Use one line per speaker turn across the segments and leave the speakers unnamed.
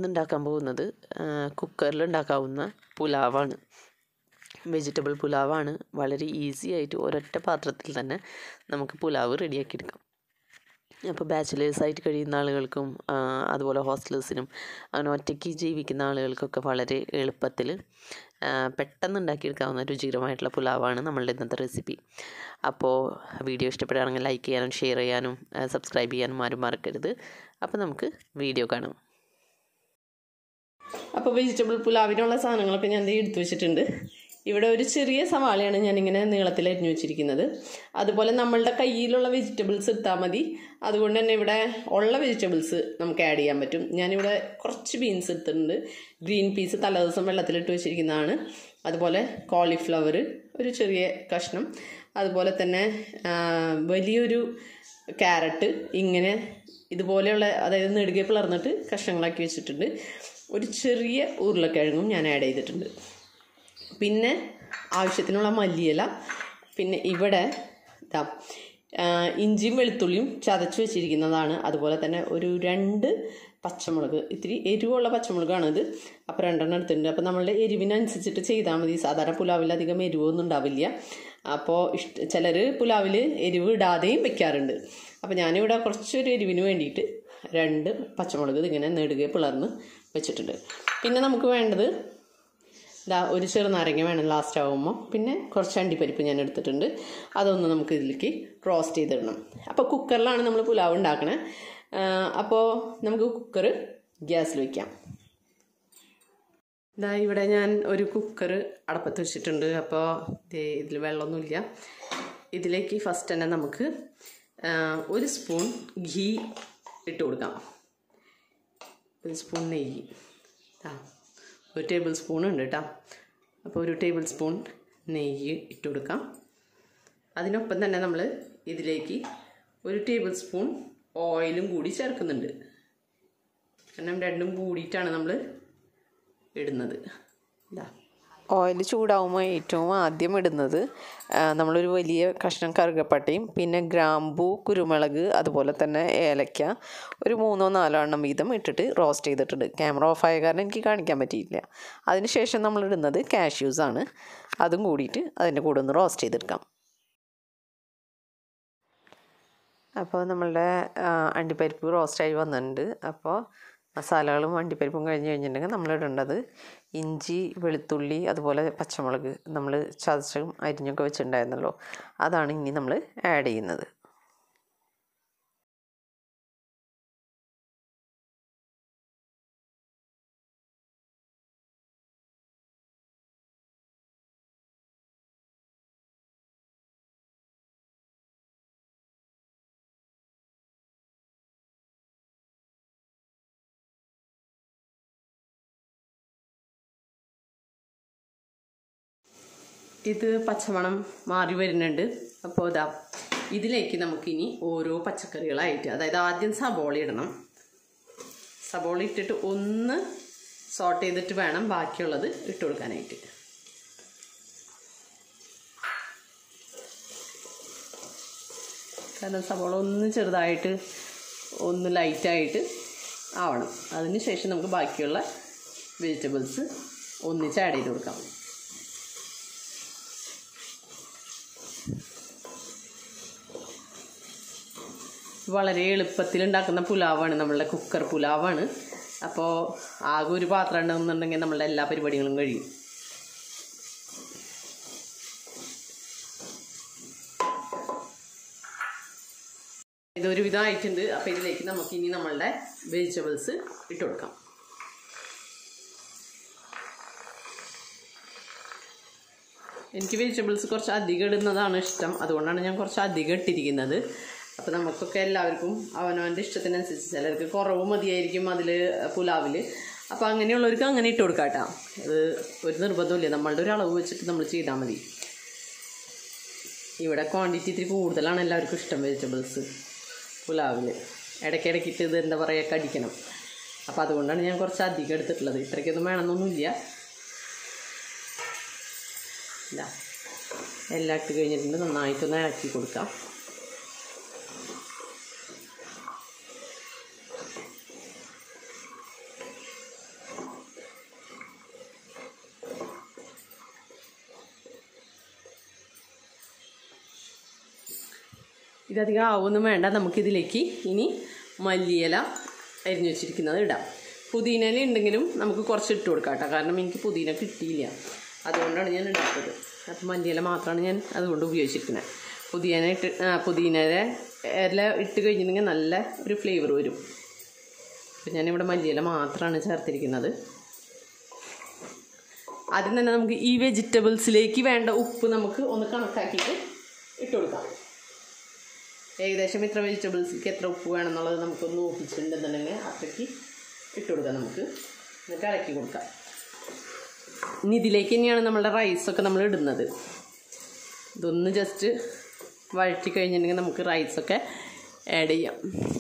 ഇന്ന് ഉണ്ടാക്കാൻ പോകുന്നത് കുക്കറിൽ ഉണ്ടാക്കാവുന്ന പുലാവാണ് വെജിറ്റബിൾ പുലാവാണ് വളരെ ഈസി ആയിട്ട് ഒരൊറ്റ പാത്രത്തിൽ തന്നെ നമുക്ക് പുലാവ് റെഡിയാക്കി എടുക്കാം അപ്പോൾ ബാച്ചിലേഴ്സായിട്ട് കഴിയുന്ന ആളുകൾക്കും ആ, അതുപോലെ ഹോസ്റ്റലേഴ്സിനും അങ്ങനെ ഒറ്റയ്ക്ക് ജീവിക്കുന്ന ആളുകൾക്കൊക്കെ വളരെ എളുപ്പത്തിൽ ആ, പെട്ടെന്ന് ഉണ്ടാക്കിയെടുക്കാവുന്ന രുചികരമായിട്ടുള്ള പുലാവാണ് നമ്മളുടെ ഇന്നത്തെ റെസിപ്പി അപ്പോൾ വീഡിയോ ഇഷ്ടപ്പെടുകയാണെങ്കിൽ ലൈക്ക് ചെയ്യാനും ഷെയർ ചെയ്യാനും സബ്സ്ക്രൈബ് ചെയ്യാനും ആരും മറക്കരുത് അപ്പോൾ നമുക്ക് വീഡിയോ കാണാം
അപ്പോൾ വെജിറ്റബിൾ പുലാവിനുള്ള സാധനങ്ങളൊക്കെ ഞാൻ ദേ എടുത്തു വെച്ചിട്ടുണ്ട് ഇവിടെ ഒരു ചെറിയ സവാളയാണ് ഞാനിങ്ങനെ നീളത്തിൽ അരിഞ്ഞു വെച്ചിരിക്കുന്നത് അതുപോലെ നമ്മളുടെ കയ്യിലുള്ള വെജിറ്റബിൾസ് എടുത്താൽ മതി അതുകൊണ്ട് തന്നെ ഇവിടെ ഉള്ള വെജിറ്റബിൾസ് നമുക്ക് ആഡ് ചെയ്യാൻ പറ്റും ഞാനിവിടെ കുറച്ച് ബീൻസ് എടുത്തിട്ടുണ്ട് ഗ്രീൻ പീസ് തലേദിവസം വെള്ളത്തിലിട്ട് വെച്ചിരിക്കുന്നതാണ് അതുപോലെ കോളിഫ്ലവർ ഒരു ചെറിയ കഷ്ണം അതുപോലെ തന്നെ ആ, വലിയൊരു ക്യാരറ്റ് ഇങ്ങനെ ഇതുപോലെയുള്ള അതായത് നെടുകെ പിളർന്നിട്ട് കഷ്ണങ്ങളാക്കി വെച്ചിട്ടുണ്ട് ഒരു ചെറിയ ഉരുളക്കിഴങ്ങും ഞാൻ ആഡ് ചെയ്തിട്ടുണ്ട് പിന്നെ ആവശ്യത്തിനുള്ള മല്ലിയില പിന്നെ ഇവിടെ ഇതാ ആ, ഇഞ്ചിയും വെളുത്തുള്ളിയും ചതച്ച് വെച്ചിരിക്കുന്നതാണ് അതുപോലെ തന്നെ ഒരു രണ്ട് പച്ചമുളക് ഇത്തിരി എരിവുള്ള പച്ചമുളകാണ് ഇത് അപ്പോൾ രണ്ടെണ്ണം എടുത്തിട്ടുണ്ട് അപ്പോൾ നമ്മളുടെ എരിവിനനുസരിച്ചിട്ട് ചെയ്താൽ മതി സാധാരണ പുലാവിൽ അധികം എരിവൊന്നും ഉണ്ടാവില്ല അപ്പോൾ ഇഷ്ട ചിലർ പുലാവിൽ എരിവ് ഇടാതെയും വെക്കാറുണ്ട് അപ്പോൾ ഞാനിവിടെ കുറച്ചൊരു എരിവിന് വേണ്ടിയിട്ട് രണ്ട് പച്ചമുളക് ഇതിങ്ങനെ നെടുകെ പിളർന്ന് വെച്ചിട്ടുണ്ട് പിന്നെ നമുക്ക് വേണ്ടത് ഇതാ ഒരു ചെറുനാരങ്ങ വേണം ലാസ്റ്റ് ആകുമ്പോൾ പിന്നെ കുറച്ച് അണ്ടിപ്പരിപ്പ് ഞാൻ എടുത്തിട്ടുണ്ട് അതൊന്ന് നമുക്ക് ഇതിലേക്ക് റോസ്റ്റ് ചെയ്തിടണം അപ്പോൾ കുക്കറിലാണ് നമ്മൾ പുലാവ് ഉണ്ടാക്കണേ അപ്പോൾ നമുക്ക് കുക്കർ ഗ്യാസിൽ വയ്ക്കാം ഇതാ ഇവിടെ ഞാൻ ഒരു കുക്കർ അടപ്പത്ത് വെച്ചിട്ടുണ്ട് അപ്പോൾ ഇതിൽ വെള്ളമൊന്നുമില്ല ഇതിലേക്ക് ഫസ്റ്റ് തന്നെ നമുക്ക് ആ, ഒരു സ്പൂൺ ഘീ ഇട്ട് കൊടുക്കാം ഒരു സ്പൂൺ നെയ്യ് ആ ഒരു ടേബിൾ സ്പൂൺ ഉണ്ട് കേട്ടോ അപ്പോൾ ഒരു ടേബിൾ സ്പൂൺ നെയ്യ് ഇട്ട് കൊടുക്കാം അതിനൊപ്പം തന്നെ നമ്മൾ ഇതിലേക്ക് ഒരു ടേബിൾ സ്പൂൺ ഓയിലും കൂടി ചേർക്കുന്നുണ്ട് കാരണം രണ്ടും കൂടിയിട്ടാണ് നമ്മൾ ഇടുന്നത് ഇതാ
ഓയിൽ ചൂടാവുമ്പോൾ ഏറ്റവും ആദ്യം ഇടുന്നത് ആ, നമ്മളൊരു വലിയ കഷ്ണം കറുകപ്പട്ടയും പിന്നെ ഗ്രാമ്പൂ കുരുമുളക് അതുപോലെ തന്നെ ഏലക്ക ഒരു മൂന്നോ നാലോ എണ്ണം വീതം ഇട്ടിട്ട് റോസ്റ്റ് ചെയ്തിട്ടുണ്ട് ക്യാമറ ഓഫായ കാരണം എനിക്ക് കാണിക്കാൻ പറ്റിയില്ല അതിനുശേഷം നമ്മൾ ഇടുന്നത് കാഷ്യൂസ് ആണ് അതും കൂടിയിട്ട് അതിൻ്റെ കൂടെ ഒന്ന് റോസ്റ്റ് ചെയ്തെടുക്കാം അപ്പോൾ നമ്മളുടെ ആ, അണ്ടിപ്പരിപ്പ് റോസ്റ്റായി വന്നിട്ടുണ്ട് അപ്പോൾ മസാലകളും അണ്ടിപ്പരിപ്പും കഴിഞ്ഞ് കഴിഞ്ഞിട്ടുണ്ടെങ്കിൽ നമ്മൾ ഇടേണ്ടത് ഇഞ്ചി വെളുത്തുള്ളി അതുപോലെ പച്ചമുളക് നമ്മൾ ചതച്ചും അരിഞ്ഞൊക്കെ വെച്ചിട്ടുണ്ടായിരുന്നല്ലോ അതാണ് ഇനി നമ്മൾ ആഡ് ചെയ്യുന്നത്
ഇത് പച്ചമണം മാറി വരുന്നുണ്ട് അപ്പോൾ ഇതാ ഇതിലേക്ക് നമുക്കിനി ഓരോ പച്ചക്കറികളായിട്ട് അതായത് ആദ്യം സബോള ഇടണം സബോള ഇട്ടിട്ട് ഒന്ന് സോട്ട് ചെയ്തിട്ട് വേണം ബാക്കിയുള്ളത് ഇട്ട് കൊടുക്കാനായിട്ട് കാരണം സബോള ഒന്ന് ചെറുതായിട്ട് ഒന്ന് ലൈറ്റായിട്ട് ആവണം അതിന് ശേഷം നമുക്ക് ബാക്കിയുള്ള വെജിറ്റബിൾസ് ഒന്നിച്ച് ആഡ് ചെയ്ത് കൊടുക്കാം വളരെ എളുപ്പത്തിൽ ഉണ്ടാക്കുന്ന പുലാവാണ് നമ്മളുടെ കുക്കർ പുലാവാണ് അപ്പോൾ ആകെ ഒരു പാത്രം ഉണ്ടെന്നുണ്ടെങ്കിൽ നമ്മളുടെ എല്ലാ പരിപാടികളും കഴിയും ഇതൊരു വിധമായിട്ടുണ്ട് അപ്പോൾ ഇതിലേക്ക് നമുക്ക് ഇനി നമ്മളുടെ വെജിറ്റബിൾസ് ഇട്ട് കൊടുക്കാം എനിക്ക് വെജിറ്റബിൾസ് കുറച്ച് അധികം ഇടുന്നതാണ് ഇഷ്ടം അതുകൊണ്ടാണ് ഞാൻ കുറച്ച് അധികം ഇട്ടിരിക്കുന്നത് അപ്പോൾ നമുക്കൊക്കെ എല്ലാവർക്കും അവനവൻ്റെ ഇഷ്ടത്തിനനുസരിച്ച് ചിലർക്ക് കുറവ് മതിയായിരിക്കും അതിൽ പുലാവിൽ അപ്പോൾ അങ്ങനെയുള്ളവർക്ക് അങ്ങനെ ഇട്ട് കൊടുക്കാം കേട്ടോ അത് ഒരു നിർബന്ധമില്ല നമ്മളുടെ ഒരു അളവ് വെച്ചിട്ട് നമ്മൾ ചെയ്താൽ മതി ഇവിടെ ക്വാണ്ടിറ്റി ഇത്തിരി കൂടുതലാണ് എല്ലാവർക്കും ഇഷ്ടം വെജിറ്റബിൾസ് പുലാവിൽ ഇടയ്ക്കിടയ്ക്കിട്ട് ഇത് എന്താ പറയുക കടിക്കണം അപ്പോൾ അതുകൊണ്ടാണ് ഞാൻ കുറച്ച് അധികം എടുത്തിട്ടുള്ളത് ഇത്രയ്ക്കൊന്നും വേണമെന്നൊന്നുമില്ല ഇതാ എല്ലാം ഇട്ട് കഴിഞ്ഞിട്ടുണ്ട് നന്നായിട്ടൊന്ന് ഇളക്കി കൊടുക്കാം ഇതധികം ആവൊന്നും വേണ്ട നമുക്കിതിലേക്ക് ഇനി മല്ലിയില അരിഞ്ഞു വെച്ചിരിക്കുന്നത് ഇടാം പുതിനയില ഉണ്ടെങ്കിലും നമുക്ക് കുറച്ച് ഇട്ട് കൊടുക്കാം കേട്ടോ കാരണം എനിക്ക് പുതിന കിട്ടിയില്ല അതുകൊണ്ടാണ് ഞാൻ ഉണ്ടാക്കുന്നത് അപ്പം മല്ലിയില മാത്രമാണ് ഞാൻ അതുകൊണ്ട് ഉപയോഗിച്ചിരിക്കുന്നത് പുതിന ഇട്ട് ആ, പുതിനയില ഇല ഇട്ട് കഴിഞ്ഞിട്ടുണ്ടെങ്കിൽ നല്ല ഒരു ഫ്ലേവർ വരും അപ്പം ഞാനിവിടെ മല്ലിയില മാത്രമാണ് ചേർത്തിരിക്കുന്നത് ആദ്യം തന്നെ നമുക്ക് ഈ വെജിറ്റബിൾസിലേക്ക് വേണ്ട ഉപ്പ് നമുക്ക് ഒന്ന് കണക്കാക്കിയിട്ട് ഇട്ട് കൊടുക്കാം ഏകദേശം ഇത്ര വെജിറ്റബിൾസിലേക്ക് എത്ര ഉപ്പ് വേണം എന്നുള്ളത് നമുക്കൊന്ന് ഊഹിച്ചിട്ടുണ്ടെന്നുണ്ടെങ്കിൽ അത്രയ്ക്ക് ഇട്ട് കൊടുക്കാം നമുക്ക് എന്നിട്ട് ഇളക്കി കൊടുക്കാം ഇനി ഇതിലേക്ക് തന്നെയാണ് നമ്മളുടെ റൈസൊക്കെ നമ്മൾ ഇടുന്നത് ഇതൊന്ന് ജസ്റ്റ് വഴറ്റി കഴിഞ്ഞിട്ടുണ്ടെങ്കിൽ നമുക്ക് റൈസൊക്കെ ആഡ് ചെയ്യാം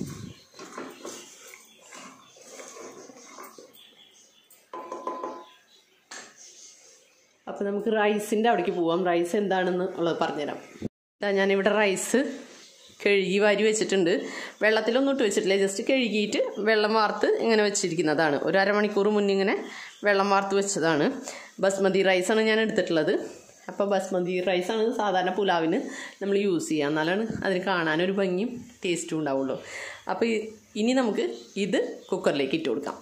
അപ്പോൾ നമുക്ക് റൈസിൻ്റെ അവിടേക്ക് പോവാം റൈസ് എന്താണെന്ന് ഉള്ളത് പറഞ്ഞുതരാം ഇതാ ഞാനിവിടെ റൈസ് കഴുകി വാരി വെച്ചിട്ടുണ്ട് വെള്ളത്തിലൊന്നും ഇട്ട് വെച്ചിട്ടില്ല ജസ്റ്റ് കഴുകിയിട്ട് വെള്ളം വാർത്ത് ഇങ്ങനെ വെച്ചിരിക്കുന്നതാണ് ഒരു അരമണിക്കൂർ മുന്നേ ഇങ്ങനെ വെള്ളം വാർത്ത് വെച്ചതാണ് ബസ്മതി റൈസാണ് ഞാൻ എടുത്തിട്ടുള്ളത് അപ്പോൾ ബസ്മതി റൈസാണ് സാധാരണ പുലാവിന് നമ്മൾ യൂസ് ചെയ്യുക എന്നാലാണ് അതിന് കാണാനൊരു ഭംഗിയും ടേസ്റ്റും ഉണ്ടാവുള്ളൂ അപ്പോൾ ഈ- ഇനി നമുക്ക് ഇത് കുക്കറിലേക്ക് ഇട്ട് കൊടുക്കാം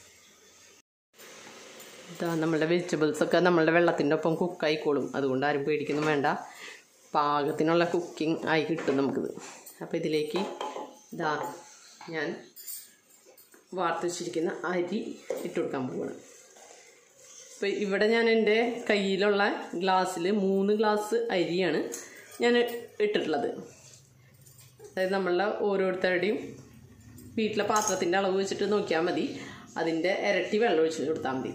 ഇതാ നമ്മളുടെ വെജിറ്റബിൾസ് ഒക്കെ നമ്മളുടെ വെള്ളത്തിൻ്റെ ഒപ്പം കുക്കായിക്കോളും അതുകൊണ്ട് ആരും പേടിക്കൊന്നും വേണ്ട പാകത്തിനുള്ള കുക്കിംഗ് ആയി കിട്ടും നമുക്കിത് അപ്പോൾ ഇതിലേക്ക് ഇതാ ഞാൻ വാർത്ത് വെച്ചിരിക്കുന്ന അരി ഇട്ട് കൊടുക്കാൻ പോവുകയാണ് അപ്പോൾ ഇവിടെ ഞാൻ എൻ്റെ കയ്യിലുള്ള ഗ്ലാസ്സിൽ മൂന്ന് ഗ്ലാസ് അരിയാണ് ഞാൻ ഇട്ടിട്ടുള്ളത് അതായത് നമ്മളുടെ ഓരോരുത്തരുടെയും വീട്ടിലെ പാത്രത്തിൻ്റെ അളവ് വെച്ചിട്ട് നോക്കിയാൽ മതി അതിൻ്റെ ഇരട്ടി വെള്ളം ഒഴിച്ച് കൊടുത്താൽ മതി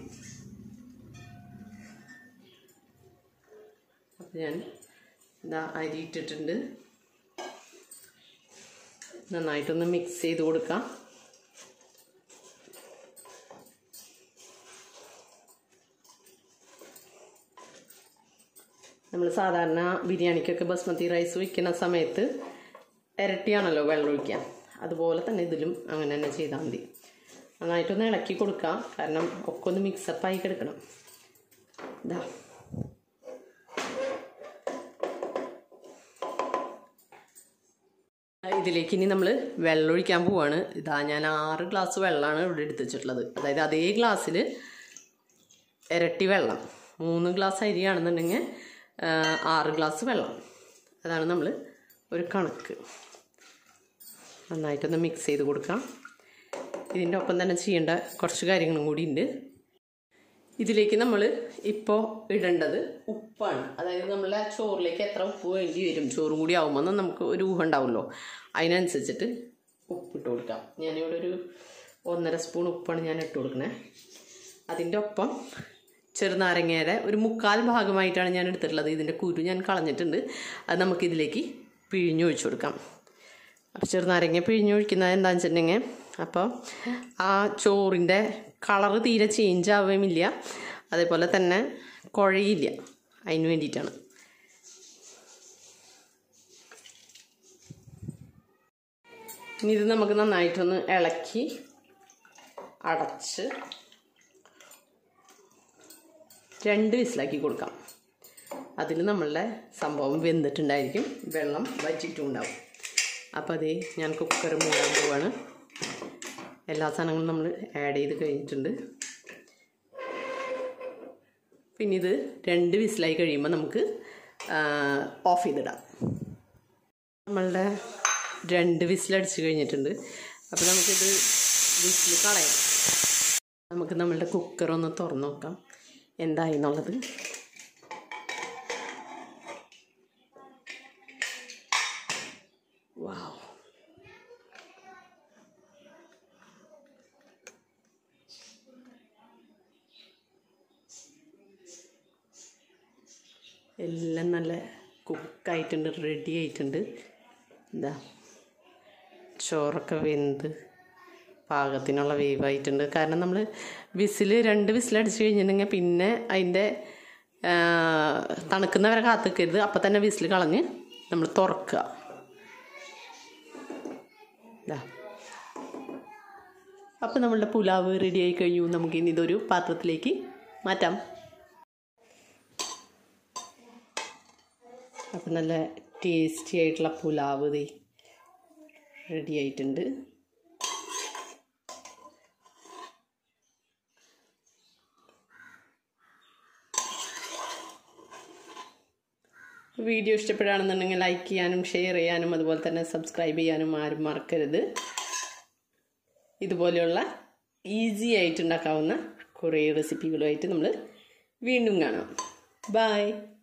അപ്പം ഞാൻ ഇതാ അരി ഇട്ടിട്ടുണ്ട് നന്നായിട്ടൊന്ന് മിക്സ് ചെയ്ത് കൊടുക്കാം നമ്മൾ സാധാരണ ബിരിയാണിക്കൊക്കെ ബസ്മതി റൈസ് വയ്ക്കുന്ന സമയത്ത് ഇരട്ടിയാണല്ലോ വെള്ളം ഒഴിക്കുക അതുപോലെ തന്നെ ഇതിലും അങ്ങനെ തന്നെ ചെയ്താൽ മതി നന്നായിട്ടൊന്ന് ഇളക്കി കൊടുക്കാം കാരണം ഒക്കെ ഒന്ന് മിക്സപ്പായി കിടക്കണം ഇതാ ഇതിലേക്ക് ഇനി നമ്മൾ വെള്ളം ഒഴിക്കാൻ പോവാണ് ഇതാ ഞാൻ ആറ് ഗ്ലാസ് വെള്ളമാണ് ഇവിടെ എടുത്ത് വെച്ചിട്ടുള്ളത് അതായത് അതേ ഗ്ലാസ്സിൽ ഇരട്ടി വെള്ളം മൂന്ന് ഗ്ലാസ് അരിയാണെന്നുണ്ടെങ്കിൽ ആ, ആറ് ഗ്ലാസ് വെള്ളം അതാണ് നമ്മൾ ഒരു കണക്ക് നന്നായിട്ടൊന്ന് മിക്സ് ചെയ്ത് കൊടുക്കാം ഇതിൻ്റെ ഒപ്പം തന്നെ ചെയ്യേണ്ട കുറച്ച് കാര്യങ്ങളും കൂടി ഉണ്ട് ഇതിലേക്ക് നമ്മൾ ഇപ്പോൾ ഇടേണ്ടത് ഉപ്പാണ് അതായത് നമ്മളെ ചോറിലേക്ക് എത്ര ഉപ്പ് വേണ്ടി വരും ചോറും കൂടി ആകുമ്പോൾ നമുക്ക് ഒരു ഊഹം ഉണ്ടാവുമല്ലോ അതിനനുസരിച്ചിട്ട് ഉപ്പ് ഇട്ട് കൊടുക്കാം ഞാനിവിടെ ഒരു ഒന്നര സ്പൂൺ ഉപ്പാണ് ഞാൻ ഇട്ട് കൊടുക്കണേ അതിൻ്റെ ഒപ്പം ചെറുനാരങ്ങയുടെ ഒരു മുക്കാൽ ഭാഗമായിട്ടാണ് ഞാൻ എടുത്തിട്ടുള്ളത് ഇതിൻ്റെ കുരു ഞാൻ കളഞ്ഞിട്ടുണ്ട് അത് നമുക്കിതിലേക്ക് പിഴിഞ്ഞൊഴിച്ചു കൊടുക്കാം അപ്പോൾ ചെറുനാരങ്ങ പിഴിഞ്ഞൊഴിക്കുന്നത് എന്താണെന്ന് വെച്ചിട്ടുണ്ടെങ്കിൽ അപ്പോൾ ആ ചോറിൻ്റെ കളറ് തീരെ ചേഞ്ച് ആവുകയുമില്ല അതേപോലെ തന്നെ കുഴയില്ല അതിന് വേണ്ടിയിട്ടാണ് ഇനി ഇത് നമുക്ക് നന്നായിട്ടൊന്ന് ഇളക്കി അടച്ച് രണ്ട് വിസിലാക്കി കൊടുക്കാം അതിൽ നമ്മളുടെ സംഭവം വെന്തിട്ടുണ്ടായിരിക്കും വെള്ളം വറ്റിയിട്ടും ഉണ്ടാവും അപ്പോൾ അതേ ഞാൻ കുക്കർ മൂടാൻ പോവാണ് എല്ലാ സാധനങ്ങളും നമ്മൾ ആഡ് ചെയ്ത് കഴിഞ്ഞിട്ടുണ്ട് പിന്നെ ഇത് രണ്ട് വിസിലായി കഴിയുമ്പോൾ നമുക്ക് ഓഫ് ചെയ്തിടാം നമ്മളുടെ രണ്ട് വിസിലടിച്ച് കഴിഞ്ഞിട്ടുണ്ട് അപ്പോൾ നമുക്കിത് വിസിൽ കളയാം നമുക്ക് നമ്മളുടെ കുക്കർ ഒന്ന് തുറന്നു നോക്കാം എന്തായി എന്നുള്ളത് വാവ് എല്ലാം നല്ല കുക്കായിട്ടുണ്ട് റെഡി ആയിട്ടുണ്ട് എന്താ ചോറൊക്കെ വെന്ത് പാകത്തിനുള്ള വേവായിട്ടുണ്ട് കാരണം നമ്മൾ വിസിൽ രണ്ട് വിസിലടിച്ച് കഴിഞ്ഞിട്ടുണ്ടെങ്കിൽ പിന്നെ അതിൻ്റെ തണുക്കുന്നവരെ കാത്തിക്കരുത് അപ്പം തന്നെ വിസിൽ കളഞ്ഞ് നമ്മൾ തുറക്കുക ഇതാ അപ്പം നമ്മളുടെ പുലാവ് റെഡി ആയി കഴിഞ്ഞു നമുക്ക് ഇനി ഇതൊരു പാത്രത്തിലേക്ക് മാറ്റാം അപ്പം നല്ല ടേസ്റ്റി ആയിട്ടുള്ള പുലാവ് ദേ റെഡി ആയിട്ടുണ്ട് വീഡിയോ ഇഷ്ടപ്പെടുകയാണെന്നുണ്ടെങ്കിൽ ലൈക്ക് ചെയ്യാനും ഷെയർ ചെയ്യാനും അതുപോലെ തന്നെ സബ്സ്ക്രൈബ് ചെയ്യാനും ആരും മറക്കരുത് ഇതുപോലെയുള്ള ഈസി ആയിട്ട് ഉണ്ടാക്കാവുന്ന കുറേ റെസിപ്പികളുമായിട്ട് നമ്മൾ വീണ്ടും കാണാം ബായ്